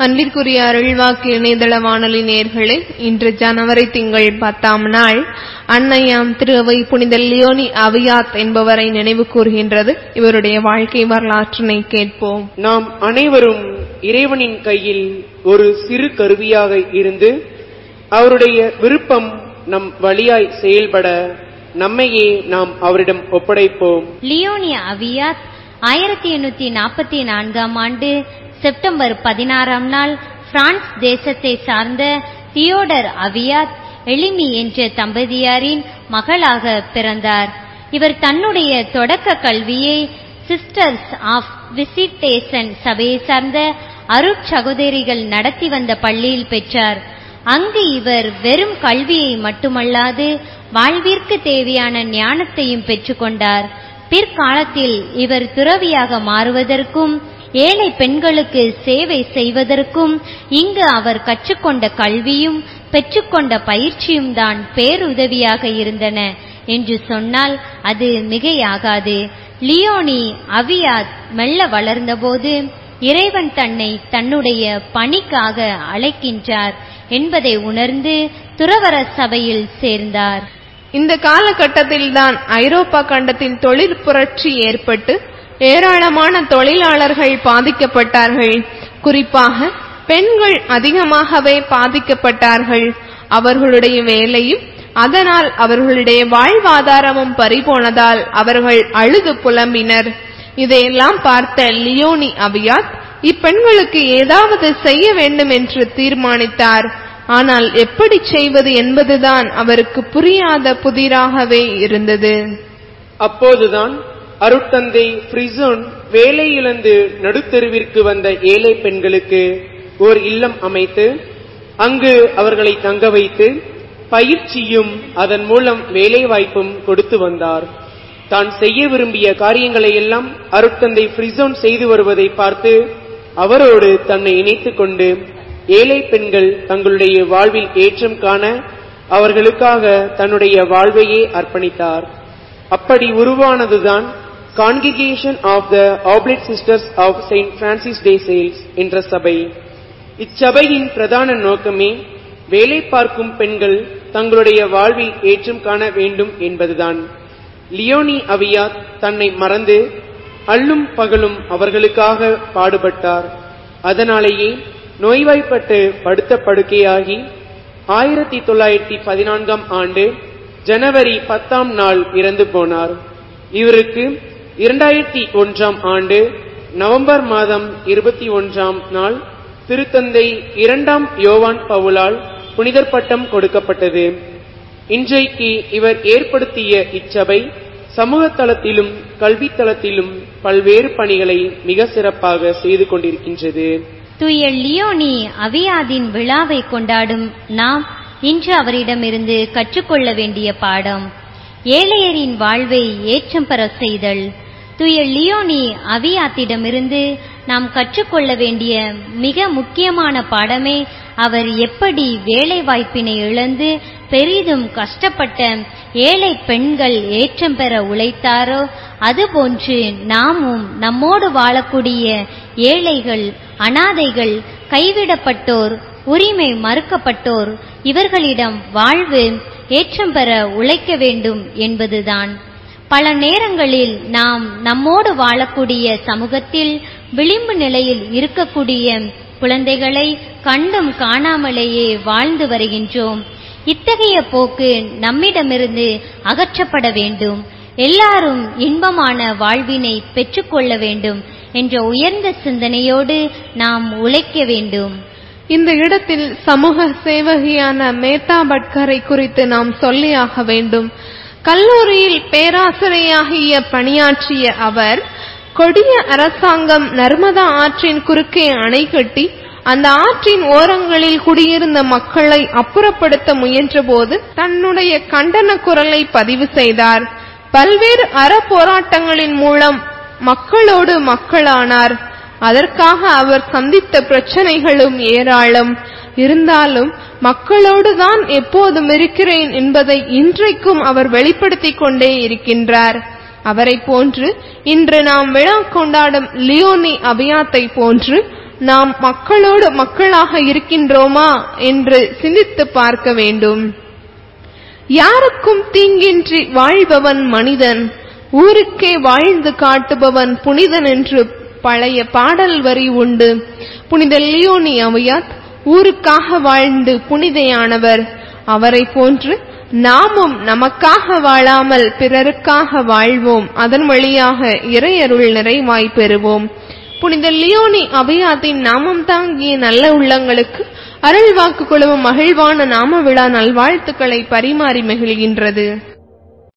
அன்பிற்குரிய அருள்வாக்கு இணையதள வானொலி நேர்களே இன்று ஜனவரி திங்கள் பத்தாம் நாள் அன்னையாம் திருவை புனித லியோனி அவியாத் என்பவரை நினைவு கூறுகின்றது இவருடைய வாழ்க்கை வரலாற்றினை கேட்போம் நாம் அனைவரும் இறைவனின் கையில் ஒரு சிறு கருவியாக இருந்து அவருடைய விருப்பம் நம் வழியாய் செயல்பட நம்மையே நாம் அவரிடம் ஒப்படைப்போம் லியோனிய அவியாத் ஆயிரத்தி எண்ணூத்தி நாற்பத்தி நான்காம் ஆண்டு செப்டம்பர் பதினாறாம் நாள் பிரான்ஸ் தேசத்தை சார்ந்த தியோடர் அவியாத் எளிமி என்ற தம்பதியாரின் மகளாக பிறந்தார் இவர் தன்னுடைய தொடக்க கல்வியை சிஸ்டர்ஸ் ஆஃப் விசிட்டேஷன் சபையை சார்ந்த அருட்சகோதரிகள் நடத்தி வந்த பள்ளியில் பெற்றார் அங்கு இவர் வெறும் கல்வியை மட்டுமல்லாது வாழ்விற்கு தேவையான ஞானத்தையும் பெற்றுக்கொண்டார் பிற்காலத்தில் இவர் துறவியாக மாறுவதற்கும் ஏழை பெண்களுக்கு சேவை செய்வதற்கும் இங்கு அவர் கற்றுக்கொண்ட கல்வியும் பெற்றுக்கொண்ட பயிற்சியும் தான் பேருதவியாக இருந்தன என்று சொன்னால் அது மிகையாகாது லியோனி அவியாத் மெல்ல வளர்ந்தபோது இறைவன் தன்னை தன்னுடைய பணிக்காக அழைக்கின்றார் என்பதை உணர்ந்து துறவர சபையில் சேர்ந்தார் இந்த காலகட்டத்தில்தான் ஐரோப்பா கண்டத்தில் தொழில் புரட்சி ஏற்பட்டு ஏராளமான தொழிலாளர்கள் பாதிக்கப்பட்டார்கள் குறிப்பாக பெண்கள் அதிகமாகவே பாதிக்கப்பட்டார்கள் அவர்களுடைய வேலையும் அதனால் அவர்களுடைய வாழ்வாதாரமும் பறிபோனதால் அவர்கள் அழுது புலம்பினர் இதையெல்லாம் பார்த்த லியோனி அபியாத் இப்பெண்களுக்கு ஏதாவது செய்ய வேண்டும் என்று தீர்மானித்தார் ஆனால் எப்படி செய்வது என்பதுதான் அவருக்கு புரியாத புதிராகவே இருந்தது அப்போதுதான் அருட்தந்தை ஃப்ரிசோன் வேலை இழந்து நடுத்தெருவிற்கு வந்த ஏழை பெண்களுக்கு ஓர் இல்லம் அமைத்து அங்கு அவர்களை தங்க வைத்து பயிற்சியும் அதன் மூலம் வேலை வாய்ப்பும் கொடுத்து வந்தார் தான் செய்ய விரும்பிய காரியங்களை எல்லாம் அருட்தந்தை ஃப்ரிசோன் செய்து வருவதை பார்த்து அவரோடு தன்னை இணைத்துக் கொண்டு ஏழை பெண்கள் தங்களுடைய வாழ்வில் ஏற்றம் காண அவர்களுக்காக தன்னுடைய வாழ்வையே அர்ப்பணித்தார் அப்படி உருவானதுதான் congregation of the oblate sisters of Saint Francis de Sales என்ற சபை இச்சபையின் பிரதான நோக்கமே வேலை பார்க்கும் பெண்கள் தங்களுடைய வாழ்வில் ஏற்றம் காண வேண்டும் என்பதுதான் லியோனி அவியாத் தன்னை மறந்து அல்லும் பகலும் அவர்களுக்காக பாடுபட்டார் அதனாலேயே நோய்வாய்ப்பட்டு படுத்த படுக்கையாகி ஆயிரத்தி தொள்ளாயிரத்தி பதினான்காம் ஆண்டு ஜனவரி பத்தாம் நாள் இறந்து போனார் இவருக்கு இரண்டாயிரத்தி ஒன்றாம் ஆண்டு நவம்பர் மாதம் இருபத்தி ஒன்றாம் நாள் திருத்தந்தை இரண்டாம் யோவான் பவுலால் புனிதர் பட்டம் கொடுக்கப்பட்டது இன்றைக்கு இவர் ஏற்படுத்திய இச்சபை சமூக தளத்திலும் கல்வி தளத்திலும் பல்வேறு பணிகளை மிக சிறப்பாக செய்து கொண்டிருக்கின்றது தூய லியோனி அவியாதின் விழாவை கொண்டாடும் நாம் இன்று அவரிடமிருந்து கற்றுக்கொள்ள வேண்டிய பாடம் ஏழையரின் வாழ்வை ஏற்றம் பெற செய்தல் தூய லியோனி அவியாத்திடமிருந்து நாம் கற்றுக்கொள்ள வேண்டிய மிக முக்கியமான பாடமே அவர் எப்படி வேலை வாய்ப்பினை இழந்து பெரிதும் கஷ்டப்பட்ட ஏழை பெண்கள் ஏற்றம் பெற உழைத்தாரோ அதுபோன்று நாமும் நம்மோடு வாழக்கூடிய ஏழைகள் அனாதைகள் கைவிடப்பட்டோர் உரிமை மறுக்கப்பட்டோர் இவர்களிடம் வாழ்வு ஏற்றம் பெற உழைக்க வேண்டும் என்பதுதான் பல நேரங்களில் நாம் நம்மோடு வாழக்கூடிய சமூகத்தில் விளிம்பு நிலையில் இருக்கக்கூடிய குழந்தைகளை கண்டும் காணாமலேயே வாழ்ந்து வருகின்றோம் இத்தகைய போக்கு நம்மிடமிருந்து அகற்றப்பட வேண்டும் எல்லாரும் இன்பமான வாழ்வினை பெற்றுக்கொள்ள வேண்டும் என்ற உயர்ந்த சிந்தனையோடு நாம் உழைக்க வேண்டும் இந்த இடத்தில் சமூக சேவகியான மேத்தா பட்கரை குறித்து நாம் சொல்லியாக வேண்டும் கல்லூரியில் பேராசிரியராகிய பணியாற்றிய அவர் கொடிய அரசாங்கம் நர்மதா ஆற்றின் குறுக்கே அணை கட்டி அந்த ஆற்றின் ஓரங்களில் குடியிருந்த மக்களை அப்புறப்படுத்த முயன்றபோது தன்னுடைய கண்டன குரலை பதிவு செய்தார் பல்வேறு அற போராட்டங்களின் மூலம் மக்களோடு மக்களானார் அதற்காக அவர் சந்தித்த பிரச்சனைகளும் ஏராளம் இருந்தாலும் மக்களோடு தான் எப்போதும் இருக்கிறேன் என்பதை இன்றைக்கும் அவர் வெளிப்படுத்திக் கொண்டே இருக்கின்றார் அவரை போன்று இன்று நாம் விழா கொண்டாடும் லியோனி அபியாத்தை போன்று நாம் மக்களோடு மக்களாக இருக்கின்றோமா என்று சிந்தித்து பார்க்க வேண்டும் யாருக்கும் தீங்கின்றி வாழ்பவன் மனிதன் ஊருக்கே வாழ்ந்து காட்டுபவன் புனிதன் என்று பழைய பாடல் வரி உண்டு புனித லியோனி அவையாத் ஊருக்காக வாழ்ந்து புனிதையானவர் அவரை போன்று நாமும் நமக்காக வாழாமல் பிறருக்காக வாழ்வோம் அதன் வழியாக இறையருள் நிறைவாய் பெறுவோம் புனித லியோனி அபயாத்தின் நாமம் தாங்கிய நல்ல உள்ளங்களுக்கு அருள்வாக்கு குழுவும் மகிழ்வான நாம விழா நல்வாழ்த்துக்களை பரிமாறி மகிழ்கின்றது